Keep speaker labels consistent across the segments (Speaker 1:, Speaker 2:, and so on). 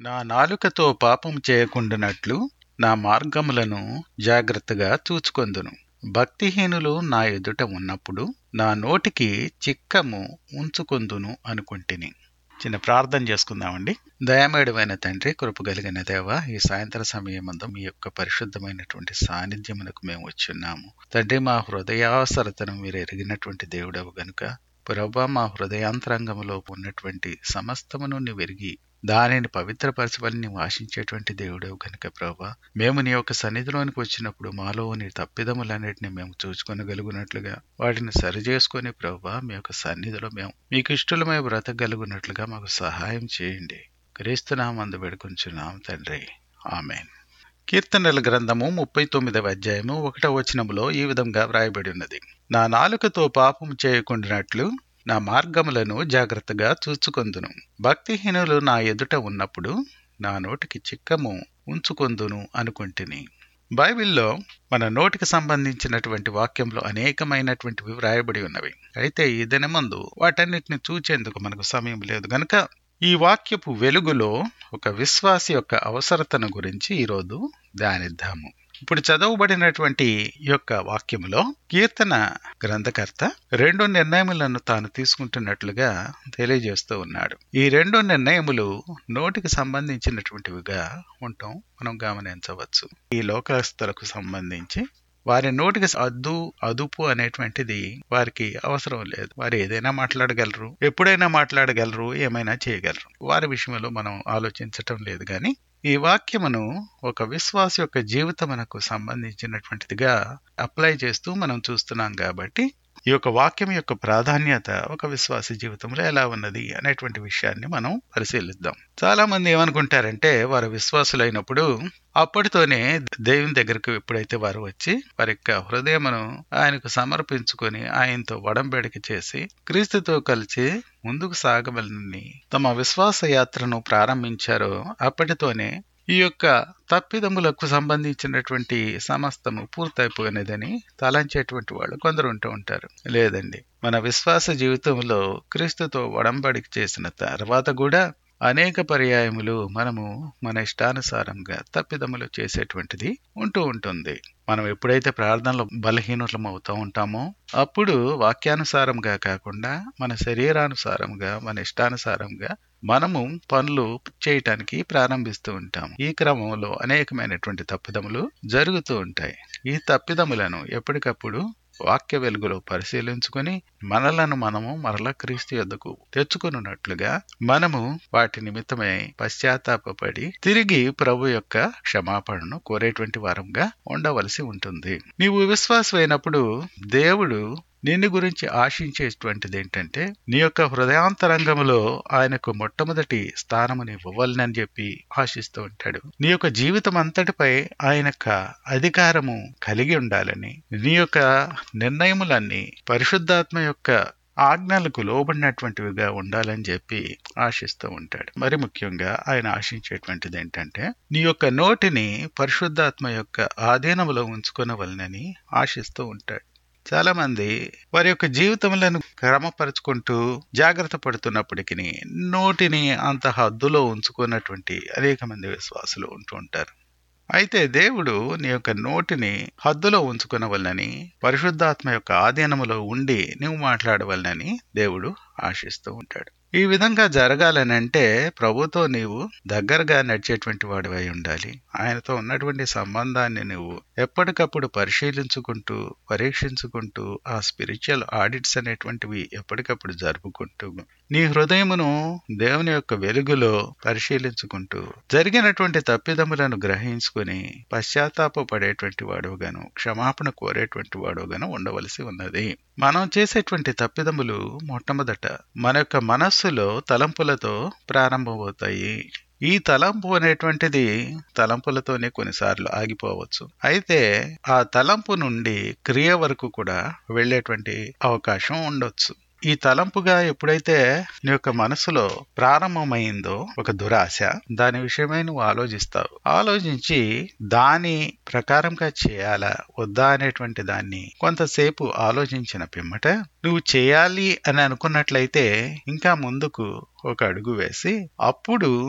Speaker 1: నా నాలుకతో పాపం చేయకుండానట్లు నా మార్గములను జాగ్రత్తగా చూచుకొందును భక్తిహీనులు నా ఎదుట ఉన్నప్పుడు నా నోటికి చిక్కము ఉంచుకొందును అనుకుంటుని చిన్న ప్రార్థన చేసుకుందామండి దయామేడమైన తండ్రి కృప కలిగిన దేవ ఈ సాయంత్ర సమయమందు మీ యొక్క పరిశుద్ధమైనటువంటి సాన్నిధ్యమునకు మేము వచ్చున్నాము తండ్రి మా హృదయావసరతను మీరు ఎరిగినటువంటి దేవుడవు గనుక ప్రభా మా హృదయాంతరంగములో ఉన్నటువంటి సమస్తమును నీవు ఎరిగి దానిని పవిత్రపరచవలని నీవు ఆశించేటువంటి దేవుడవు గనుక ప్రభా మేము నీ యొక్క సన్నిధిలోనికి వచ్చినప్పుడు మాలోని తప్పిదములన్నిటిని మేము చూసుకొనగలుగునట్లుగా వాటిని సరిచేసుకొని ప్రభా మీ యొక్క సన్నిధిలో మేము మీకు ఇష్టలమై బ్రతకగలుగునట్లుగా మాకు సహాయం చేయండి క్రీస్తునామందు వేడుకొంచున్నాం తండ్రి ఆమెన్ కీర్తనల గ్రంథము ముప్పై తొమ్మిదవ అధ్యాయము ఒకటవ వచనములో ఈ విధంగా వ్రాయబడి ఉన్నది నా నాలుకతో పాపం చేయకుండానట్లు నా మార్గములను జాగ్రత్తగా చూచుకొందును భక్తిహీనులు నా ఎదుట ఉన్నప్పుడు నా నోటికి చిక్కము ఉంచుకొందును అనుకుంటుని బైబిల్లో మన నోటికి సంబంధించినటువంటి వాక్యంలో అనేకమైనటువంటివి వ్రాయబడి ఉన్నవి అయితే ఈ దినమందు వాటన్నిటిని చూచేందుకు మనకు సమయం లేదు గనుక ఈ వాక్యపు వెలుగులో ఒక విశ్వాసి యొక్క అవసరతను గురించి ఈరోజు ధ్యానిద్దాము ఇప్పుడు చదవబడినటువంటి ఈ యొక్క వాక్యములో కీర్తన గ్రంథకర్త రెండు నిర్ణయములను తాను తీసుకుంటున్నట్లుగా తెలియజేస్తూ ఉన్నాడు ఈ రెండు నిర్ణయములు నోటికి సంబంధించినటువంటివిగా ఉండటం మనం గమనించవచ్చు ఈ లోకస్తులకు సంబంధించి వారి నోటికి అద్దు అదుపు అనేటువంటిది వారికి అవసరం లేదు వారు ఏదైనా మాట్లాడగలరు ఎప్పుడైనా మాట్లాడగలరు ఏమైనా చేయగలరు వారి విషయంలో మనం ఆలోచించటం లేదు కానీ ఈ వాక్యమును ఒక విశ్వాస యొక్క జీవితమునకు సంబంధించినటువంటిదిగా అప్లై చేస్తూ మనం చూస్తున్నాం కాబట్టి ఈ యొక్క వాక్యం యొక్క ప్రాధాన్యత ఒక విశ్వాస జీవితంలో ఎలా ఉన్నది అనేటువంటి విషయాన్ని మనం పరిశీలిద్దాం చాలా మంది ఏమనుకుంటారంటే వారు విశ్వాసులైనప్పుడు అప్పటితోనే దేవుని దగ్గరకు ఎప్పుడైతే వారు వచ్చి వారి యొక్క హృదయమును ఆయనకు సమర్పించుకొని ఆయనతో వడంబెడిక చేసి క్రీస్తుతో కలిసి ముందుకు సాగవలని తమ విశ్వాస యాత్రను ప్రారంభించారో అప్పటితోనే ఈ యొక్క తప్పిదములకు సంబంధించినటువంటి సమస్తము పూర్తయిపోయినదని తలంచేటువంటి వాళ్ళు కొందరు ఉంటూ ఉంటారు లేదండి మన విశ్వాస జీవితంలో క్రీస్తుతో వడంబడికి చేసిన తర్వాత కూడా అనేక పర్యాయములు మనము మన ఇష్టానుసారంగా తప్పిదములు చేసేటువంటిది ఉంటూ ఉంటుంది మనం ఎప్పుడైతే ప్రార్థనలో బలహీనతం అవుతూ ఉంటామో అప్పుడు వాక్యానుసారంగా కాకుండా మన శరీరానుసారంగా మన ఇష్టానుసారంగా మనము పనులు చేయటానికి ప్రారంభిస్తూ ఉంటాం ఈ క్రమంలో అనేకమైనటువంటి తప్పిదములు జరుగుతూ ఉంటాయి ఈ తప్పిదములను ఎప్పటికప్పుడు వాక్య వెలుగులో పరిశీలించుకొని మనలను మనము మరల క్రీస్తు యొద్దకు తెచ్చుకున్నట్లుగా మనము వాటి నిమిత్తమై పశ్చాత్తాపడి తిరిగి ప్రభు యొక్క క్షమాపణను కోరేటువంటి వారంగా ఉండవలసి ఉంటుంది నీవు విశ్వాసమైనప్పుడు దేవుడు నిన్ను గురించి ఆశించేటువంటిది ఏంటంటే నీ యొక్క హృదయాంతరంగంలో ఆయనకు మొట్టమొదటి స్థానముని ఇవ్వాలని చెప్పి ఆశిస్తూ ఉంటాడు నీ యొక్క జీవితం అంతటిపై ఆయన యొక్క అధికారము కలిగి ఉండాలని నీ యొక్క నిర్ణయములన్నీ పరిశుద్ధాత్మ యొక్క ఆజ్ఞలకు లోబడినటువంటివిగా ఉండాలని చెప్పి ఆశిస్తూ ఉంటాడు మరి ముఖ్యంగా ఆయన ఆశించేటువంటిది ఏంటంటే నీ యొక్క నోటిని పరిశుద్ధాత్మ యొక్క ఆధీనములో ఉంచుకొనవలనని ఆశిస్తూ ఉంటాడు చాలా మంది వారి యొక్క జీవితములను క్రమపరుచుకుంటూ జాగ్రత్త పడుతున్నప్పటికీ నోటిని అంత హద్దులో ఉంచుకున్నటువంటి అనేక మంది విశ్వాసులు ఉంటూ ఉంటారు అయితే దేవుడు నీ యొక్క నోటిని హద్దులో ఉంచుకునవలనని పరిశుద్ధాత్మ యొక్క ఆధీనములో ఉండి నువ్వు మాట్లాడవలనని దేవుడు ఆశిస్తూ ఉంటాడు ఈ విధంగా జరగాలనంటే ప్రభుతో నీవు దగ్గరగా నడిచేటువంటి వాడివై ఉండాలి ఆయనతో ఉన్నటువంటి సంబంధాన్ని నువ్వు ఎప్పటికప్పుడు పరిశీలించుకుంటూ పరీక్షించుకుంటూ ఆ స్పిరిచువల్ ఆడిట్స్ అనేటువంటివి ఎప్పటికప్పుడు జరుపుకుంటూ నీ హృదయమును దేవుని యొక్క వెలుగులో పరిశీలించుకుంటూ జరిగినటువంటి తప్పిదములను గ్రహించుకుని పశ్చాత్తాప పడేటువంటి వాడుగాను క్షమాపణ కోరేటువంటి వాడుగాను ఉండవలసి ఉన్నది మనం చేసేటువంటి తప్పిదములు మొట్టమొదట మన యొక్క మనస్సులో తలంపులతో ప్రారంభమవుతాయి ఈ తలంపు అనేటువంటిది తలంపులతోనే కొన్నిసార్లు ఆగిపోవచ్చు అయితే ఆ తలంపు నుండి క్రియ వరకు కూడా వెళ్ళేటువంటి అవకాశం ఉండొచ్చు ఈ తలంపుగా ఎప్పుడైతే నీ యొక్క మనసులో ప్రారంభమైందో ఒక దురాశ దాని విషయమై నువ్వు ఆలోచిస్తావు ఆలోచించి దాని ప్రకారంగా చేయాలా వద్దా అనేటువంటి దాన్ని కొంతసేపు ఆలోచించిన పిమ్మట నువ్వు చేయాలి అని అనుకున్నట్లయితే ఇంకా ముందుకు ఒక అడుగు వేసి అప్పుడు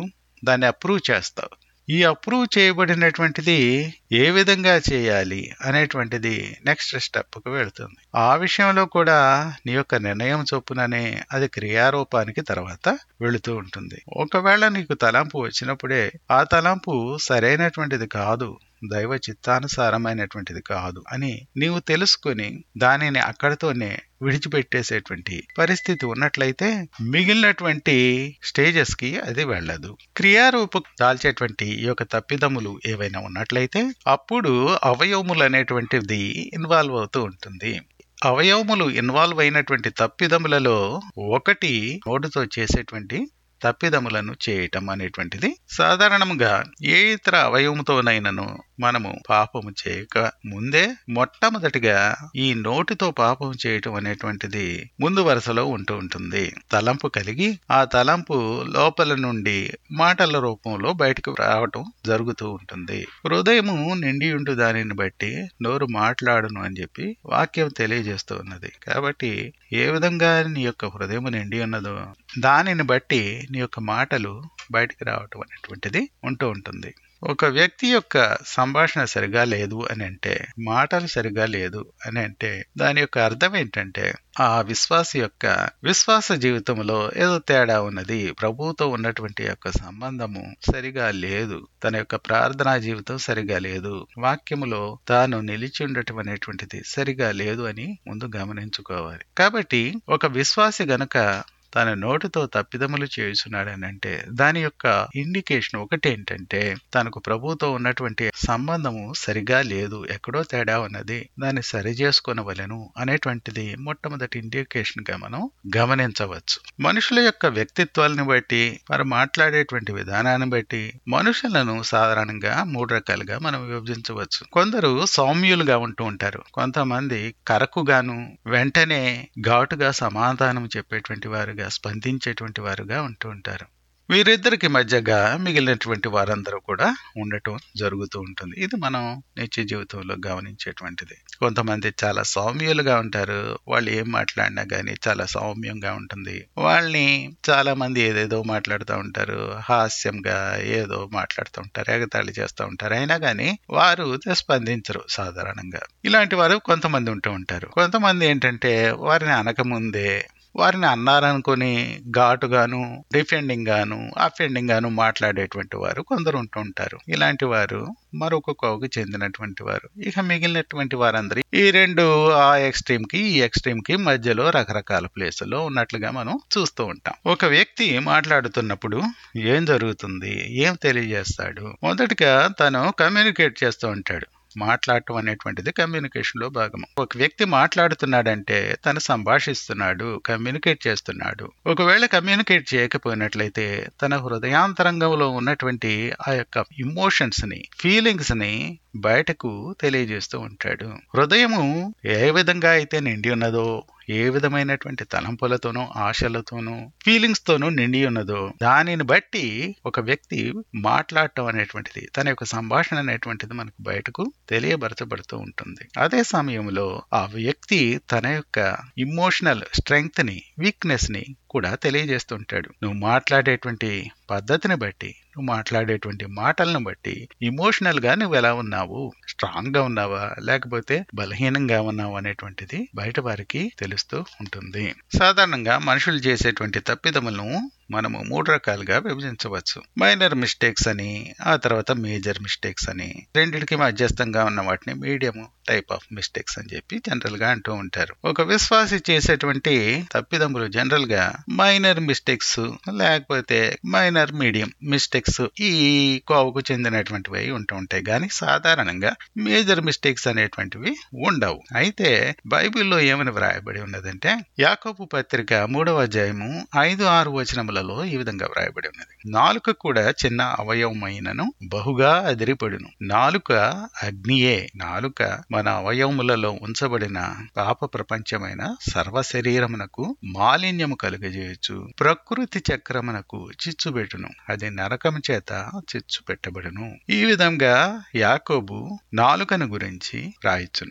Speaker 1: దాన్ని అప్రూవ్ చేస్తావు ఈ అప్రూవ్ చేయబడినటువంటిది ఏ విధంగా చేయాలి అనేటువంటిది నెక్స్ట్ స్టెప్కు వెళుతుంది ఆ విషయంలో కూడా నీ యొక్క నిర్ణయం చొప్పుననే అది క్రియారూపానికి తర్వాత వెళుతూ ఉంటుంది ఒకవేళ నీకు తలంపు వచ్చినప్పుడే ఆ తలంపు సరైనటువంటిది కాదు దైవ చిత్తానుసారమైనటువంటిది కాదు అని నీవు తెలుసుకుని దానిని అక్కడితోనే విడిచిపెట్టేసేటువంటి పరిస్థితి ఉన్నట్లయితే మిగిలినటువంటి స్టేజెస్ కి అది వెళ్ళదు క్రియారూపం దాల్చేటువంటి ఈ యొక్క తప్పిదములు ఏవైనా ఉన్నట్లయితే అప్పుడు అవయవములు అనేటువంటిది ఇన్వాల్వ్ అవుతూ ఉంటుంది అవయవములు ఇన్వాల్వ్ అయినటువంటి తప్పిదములలో ఒకటి నోటితో చేసేటువంటి తప్పిదములను చేయటం అనేటువంటిది సాధారణంగా ఏ ఇతర అవయవంతోనైనను మనము పాపము చేయక ముందే మొట్టమొదటిగా ఈ నోటితో పాపం చేయటం అనేటువంటిది ముందు వరుసలో ఉంటూ ఉంటుంది తలంపు కలిగి ఆ తలంపు లోపల నుండి మాటల రూపంలో బయటకు రావటం జరుగుతూ ఉంటుంది హృదయము నిండి ఉంటూ దానిని బట్టి నోరు మాట్లాడును అని చెప్పి వాక్యం తెలియజేస్తూ ఉన్నది కాబట్టి ఏ విధంగా నీ యొక్క హృదయం నిండి ఉన్నదో దానిని బట్టి నీ యొక్క మాటలు బయటికి రావటం అనేటువంటిది ఉంటూ ఉంటుంది ఒక వ్యక్తి యొక్క సంభాషణ సరిగా లేదు అని అంటే మాటలు సరిగా లేదు అని అంటే దాని యొక్క అర్థం ఏంటంటే ఆ విశ్వాస యొక్క విశ్వాస జీవితంలో ఏదో తేడా ఉన్నది ప్రభువుతో ఉన్నటువంటి యొక్క సంబంధము సరిగా లేదు తన యొక్క ప్రార్థనా జీవితం సరిగా లేదు వాక్యములో తాను నిలిచి ఉండటం అనేటువంటిది సరిగా లేదు అని ముందు గమనించుకోవాలి కాబట్టి ఒక విశ్వాసి గనుక తన నోటితో తప్పిదములు చేయుచున్నాడని అంటే దాని యొక్క ఇండికేషన్ ఒకటేంటంటే తనకు ప్రభుతో ఉన్నటువంటి సంబంధము సరిగా లేదు ఎక్కడో తేడా ఉన్నది దాన్ని సరి చేసుకొనవలెను అనేటువంటిది మొట్టమొదటి ఇండికేషన్ గా మనం గమనించవచ్చు మనుషుల యొక్క వ్యక్తిత్వాలను బట్టి వారు మాట్లాడేటువంటి విధానాన్ని బట్టి మనుషులను సాధారణంగా మూడు రకాలుగా మనం విభజించవచ్చు కొందరు సౌమ్యులుగా ఉంటూ ఉంటారు కొంతమంది కరకుగాను వెంటనే ఘాటుగా సమాధానం చెప్పేటువంటి వారుగా స్పందించేటువంటి వారుగా ఉంటూ ఉంటారు వీరిద్దరికి మధ్యగా మిగిలినటువంటి వారందరూ కూడా ఉండటం జరుగుతూ ఉంటుంది ఇది మనం నిత్య జీవితంలో గమనించేటువంటిది కొంతమంది చాలా సౌమ్యులుగా ఉంటారు వాళ్ళు ఏం మాట్లాడినా కానీ చాలా సౌమ్యంగా ఉంటుంది వాళ్ళని చాలా మంది ఏదేదో మాట్లాడుతూ ఉంటారు హాస్యంగా ఏదో మాట్లాడుతూ ఉంటారు ఎగతాళి చేస్తూ ఉంటారు అయినా కానీ వారు స్పందించరు సాధారణంగా ఇలాంటి వారు కొంతమంది ఉంటూ ఉంటారు కొంతమంది ఏంటంటే వారిని అనకముందే వారిని అన్నారనుకుని ఘాటుగాను డిఫెండింగ్ గాను అఫెండింగ్ గాను మాట్లాడేటువంటి వారు కొందరు ఉంటూ ఉంటారు ఇలాంటి వారు మరొక కోవకు చెందినటువంటి వారు ఇక మిగిలినటువంటి వారందరూ ఈ రెండు ఆ ఎక్స్ట్రీమ్ కి ఈ ఎక్స్ట్రీమ్ కి మధ్యలో రకరకాల ప్లేసుల్లో ఉన్నట్లుగా మనం చూస్తూ ఉంటాం ఒక వ్యక్తి మాట్లాడుతున్నప్పుడు ఏం జరుగుతుంది ఏం తెలియజేస్తాడు మొదటిగా తను కమ్యూనికేట్ చేస్తూ ఉంటాడు మాట్లాడటం అనేటువంటిది కమ్యూనికేషన్ లో భాగం ఒక వ్యక్తి మాట్లాడుతున్నాడంటే తను సంభాషిస్తున్నాడు కమ్యూనికేట్ చేస్తున్నాడు ఒకవేళ కమ్యూనికేట్ చేయకపోయినట్లయితే తన హృదయాంతరంగంలో ఉన్నటువంటి ఆ యొక్క ఇమోషన్స్ ని ఫీలింగ్స్ ని బయటకు తెలియజేస్తూ ఉంటాడు హృదయము ఏ విధంగా అయితే నిండి ఉన్నదో ఏ విధమైనటువంటి తలంపులతోనూ ఆశలతోనూ ఫీలింగ్స్ తోనూ నిండి ఉన్నదో దానిని బట్టి ఒక వ్యక్తి మాట్లాడటం అనేటువంటిది తన యొక్క సంభాషణ అనేటువంటిది మనకు బయటకు తెలియబరచబడుతూ ఉంటుంది అదే సమయంలో ఆ వ్యక్తి తన యొక్క ఇమోషనల్ స్ట్రెంగ్త్ ని వీక్నెస్ ని కూడా తెలియజేస్తుంటాడు నువ్వు మాట్లాడేటువంటి పద్ధతిని బట్టి నువ్వు మాట్లాడేటువంటి మాటలను బట్టి ఇమోషనల్ గా నువ్వు ఎలా ఉన్నావు స్ట్రాంగ్ గా ఉన్నావా లేకపోతే బలహీనంగా ఉన్నావు అనేటువంటిది బయట వారికి తెలుస్తూ ఉంటుంది సాధారణంగా మనుషులు చేసేటువంటి తప్పిదములను మనము మూడు రకాలుగా విభజించవచ్చు మైనర్ మిస్టేక్స్ అని ఆ తర్వాత మేజర్ మిస్టేక్స్ అని రెండింటికి మధ్యస్థంగా ఉన్న వాటిని మీడియం టైప్ ఆఫ్ మిస్టేక్స్ అని చెప్పి జనరల్ గా అంటూ ఉంటారు ఒక విశ్వాసి చేసేటువంటి తప్పిదములు జనరల్ గా మైనర్ మిస్టేక్స్ లేకపోతే మైనర్ మీడియం మిస్టేక్స్ ఈ కోవకు చెందినటువంటివి ఉంటూ ఉంటాయి కానీ సాధారణంగా మేజర్ మిస్టేక్స్ అనేటువంటివి ఉండవు అయితే బైబిల్లో ఏమని వ్రాయబడి ఉన్నదంటే యాకోబు పత్రిక మూడవ అధ్యాయము ఐదు ఆరు వచనములలో ఈ విధంగా వ్రాయబడి ఉన్నది నాలుక కూడా చిన్న అవయవమైనను బహుగా అదిరిపడును నాలుక అగ్నియే నాలుక మన అవయవములలో ఉంచబడిన పాప ప్రపంచమైన సర్వ శరీరమునకు మాలిన్యము కలుగజేయచ్చు ప్రకృతి చక్రమునకు చిచ్చు పెట్టును అది నరకము చేత చిచ్చు పెట్టబడును ఈ విధంగా యాకోబు నాలుకను గురించి రాయిచున్నాడు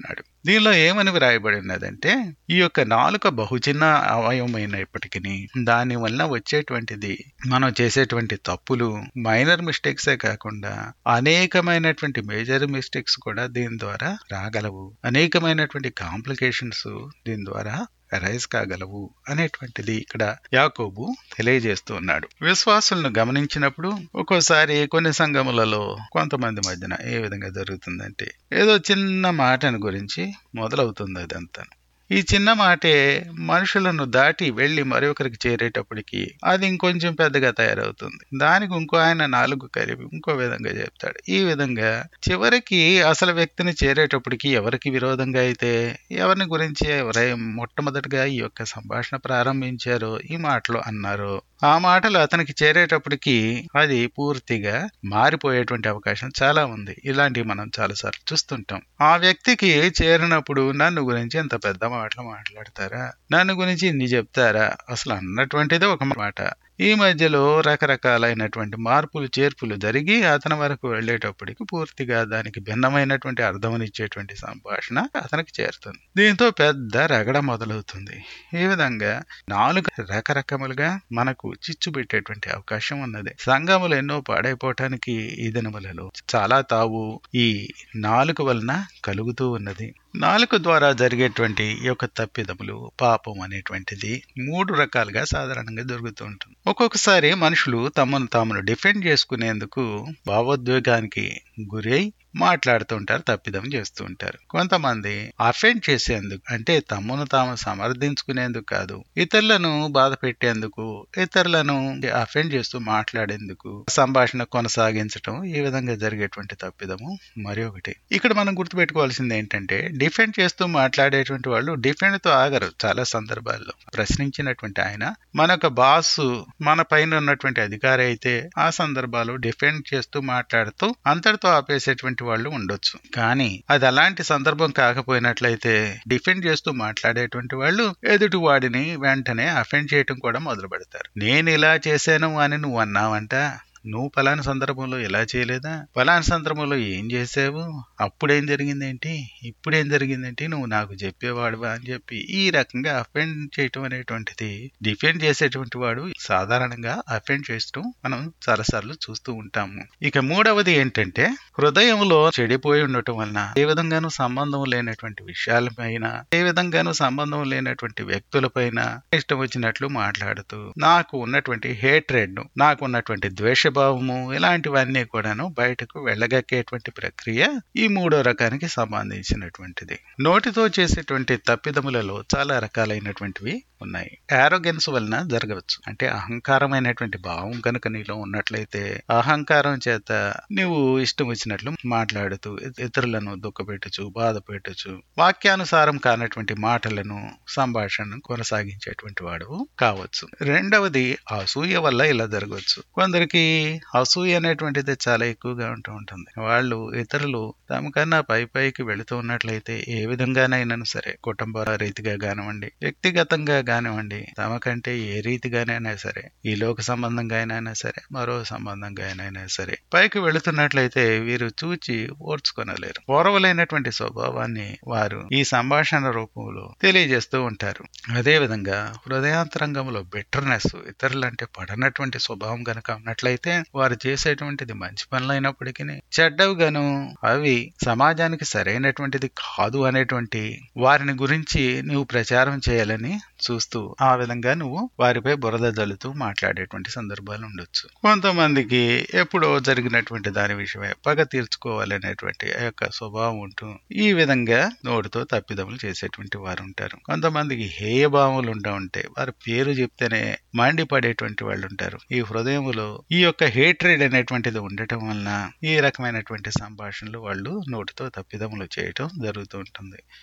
Speaker 1: దీనిలో ఏమని వ్రాయబడి ఉన్నదంటే ఈ యొక్క నాలుక బహుచిన్న అవయవమైనప్పటికీ దాని వల్ల వచ్చేటువంటిది మనం చేసేటువంటి తప్పులు మైనర్ మిస్టేక్సే కాకుండా అనేకమైనటువంటి మేజర్ మిస్టేక్స్ కూడా దీని ద్వారా రాగలవు అనేకమైనటువంటి కాంప్లికేషన్స్ దీని ద్వారా అరైజ్ కాగలవు అనేటువంటిది ఇక్కడ యాకోబు తెలియజేస్తూ ఉన్నాడు విశ్వాసులను గమనించినప్పుడు ఒక్కోసారి కొన్ని సంఘములలో కొంతమంది మధ్యన ఏ విధంగా జరుగుతుందంటే ఏదో చిన్న మాటను గురించి మొదలవుతుంది అదంతా ఈ చిన్న మాటే మనుషులను దాటి వెళ్లి మరొకరికి చేరేటప్పటికి అది ఇంకొంచెం పెద్దగా తయారవుతుంది దానికి ఇంకో ఆయన నాలుగు కలిపి ఇంకో విధంగా చెప్తాడు ఈ విధంగా చివరికి అసలు వ్యక్తిని చేరేటప్పటికి ఎవరికి విరోధంగా అయితే ఎవరిని గురించి ఎవరై మొట్టమొదటిగా ఈ యొక్క సంభాషణ ప్రారంభించారో ఈ మాటలు అన్నారో ఆ మాటలు అతనికి చేరేటప్పటికి అది పూర్తిగా మారిపోయేటువంటి అవకాశం చాలా ఉంది ఇలాంటివి మనం చాలాసార్లు చూస్తుంటాం ఆ వ్యక్తికి చేరినప్పుడు నన్ను గురించి ఎంత పెద్ద మాటలు మాట్లాడతారా నన్ను గురించి ఇన్ని చెప్తారా అసలు అన్నటువంటిది ఒక మాట ఈ మధ్యలో రకరకాలైనటువంటి మార్పులు చేర్పులు జరిగి అతని వరకు వెళ్ళేటప్పటికి పూర్తిగా దానికి భిన్నమైనటువంటి అర్థమనిచ్చేటువంటి సంభాషణ అతనికి చేరుతుంది దీంతో పెద్ద రగడ మొదలవుతుంది ఈ విధంగా నాలుగు రకరకములుగా మనకు చిచ్చు పెట్టేటువంటి అవకాశం ఉన్నది సంఘములు ఎన్నో పాడైపోవటానికి ఈ దినములలో చాలా తావు ఈ నాలుగు వలన కలుగుతూ ఉన్నది నాలుక ద్వారా జరిగేటువంటి ఈ యొక్క తప్పిదములు పాపం అనేటువంటిది మూడు రకాలుగా సాధారణంగా జరుగుతూ ఉంటుంది ఒక్కొక్కసారి మనుషులు తమను తామును డిఫెండ్ చేసుకునేందుకు భావోద్వేగానికి గురై మాట్లాడుతూ ఉంటారు తప్పిదం చేస్తూ ఉంటారు కొంతమంది అఫెండ్ చేసేందుకు అంటే తమను తాము సమర్థించుకునేందుకు కాదు ఇతరులను బాధ పెట్టేందుకు ఇతరులను అఫెండ్ చేస్తూ మాట్లాడేందుకు సంభాషణ కొనసాగించటం ఈ విధంగా జరిగేటువంటి తప్పిదము మరి ఒకటి ఇక్కడ మనం గుర్తుపెట్టుకోవాల్సింది ఏంటంటే డిఫెండ్ చేస్తూ మాట్లాడేటువంటి వాళ్ళు డిఫెండ్ తో ఆగరు చాలా సందర్భాల్లో ప్రశ్నించినటువంటి ఆయన మన యొక్క బాస్ మన పైన ఉన్నటువంటి అధికారి అయితే ఆ సందర్భాలు డిఫెండ్ చేస్తూ మాట్లాడుతూ అంతటితో ఆపేసేటువంటి వాళ్ళు ఉండొచ్చు కానీ అది అలాంటి సందర్భం కాకపోయినట్లయితే డిఫెండ్ చేస్తూ మాట్లాడేటువంటి వాళ్ళు ఎదుటి వాడిని వెంటనే అఫెండ్ చేయటం కూడా మొదలు పెడతారు నేను ఇలా చేశాను అని నువ్వు అన్నావంట నువ్వు పలానా సందర్భంలో ఇలా చేయలేదా పలానా సందర్భంలో ఏం చేసావు అప్పుడేం జరిగిందేంటి ఇప్పుడేం జరిగిందేంటి నువ్వు నాకు చెప్పేవాడువా అని చెప్పి ఈ రకంగా అఫెండ్ చేయటం అనేటువంటిది డిఫెండ్ చేసేటువంటి వాడు సాధారణంగా అఫెండ్ చేయటం మనం చాలాసార్లు చూస్తూ ఉంటాము ఇక మూడవది ఏంటంటే హృదయంలో చెడిపోయి ఉండటం వలన ఏ విధంగానూ సంబంధం లేనటువంటి విషయాలపైన ఏ విధంగానూ సంబంధం లేనటువంటి వ్యక్తులపైన ఇష్టం వచ్చినట్లు మాట్లాడుతూ నాకు ఉన్నటువంటి హేట్రెడ్ నాకు ఉన్నటువంటి ద్వేష భావము ఇలాంటివన్నీ కూడాను బయటకు వెళ్ళగక్కేటువంటి ప్రక్రియ ఈ మూడో రకానికి సంబంధించినటువంటిది నోటితో చేసేటువంటి తప్పిదములలో చాలా రకాలైనటువంటివి ఉన్నాయి ఆరోగెన్స్ వలన జరగవచ్చు అంటే అహంకారమైనటువంటి భావం కనుక నీలో ఉన్నట్లయితే అహంకారం చేత నువ్వు ఇష్టం వచ్చినట్లు మాట్లాడుతూ ఇతరులను దుఃఖపెట్టచ్చు బాధ పెట్టచ్చు వాక్యానుసారం కానటువంటి మాటలను సంభాషణను కొనసాగించేటువంటి వాడు కావచ్చు రెండవది అసూయ వల్ల ఇలా జరగవచ్చు కొందరికి అసూయ అనేటువంటిది చాలా ఎక్కువగా ఉంటూ ఉంటుంది వాళ్ళు ఇతరులు తమకన్నా పై పైకి వెళుతూ ఉన్నట్లయితే ఏ విధంగానైనా సరే కుటుంబ రీతిగా కానివ్వండి వ్యక్తిగతంగా కానివ్వండి తమకంటే ఏ రీతిగానైనా సరే ఈ లోక సంబంధంగా అయినా సరే మరో సంబంధంగా అయినా సరే పైకి వెళుతున్నట్లయితే వీరు చూచి ఓర్చుకొనలేరు ఓరవలేనటువంటి స్వభావాన్ని వారు ఈ సంభాషణ రూపంలో తెలియజేస్తూ ఉంటారు అదే విధంగా హృదయాంతరంగంలో బెటర్నెస్ ఇతరులంటే పడనటువంటి స్వభావం కనుక ఉన్నట్లయితే వారు చేసేటువంటిది మంచి పనులైనప్పటికీ చెడ్డవిగాను అవి సమాజానికి సరైనటువంటిది కాదు అనేటువంటి వారిని గురించి నువ్వు ప్రచారం చేయాలని చూస్తూ ఆ విధంగా నువ్వు వారిపై బురద జల్లుతూ మాట్లాడేటువంటి సందర్భాలు ఉండొచ్చు కొంతమందికి ఎప్పుడో జరిగినటువంటి దాని విషయమే పగ తీర్చుకోవాలనేటువంటి ఆ యొక్క స్వభావం ఉంటూ ఈ విధంగా నోటితో తప్పిదములు చేసేటువంటి వారు ఉంటారు కొంతమందికి హేయ భావములు ఉంటా ఉంటే వారి పేరు చెప్తేనే మండిపడేటువంటి వాళ్ళు ఉంటారు ఈ హృదయములో ఈ యొక్క హేట్రెడ్ అనేటువంటిది ఉండటం వలన ఈ రకమైనటువంటి సంభాషణలు వాళ్ళు నోటితో తప్పిదములు చేయటం జరుగుతూ ఉంటుంది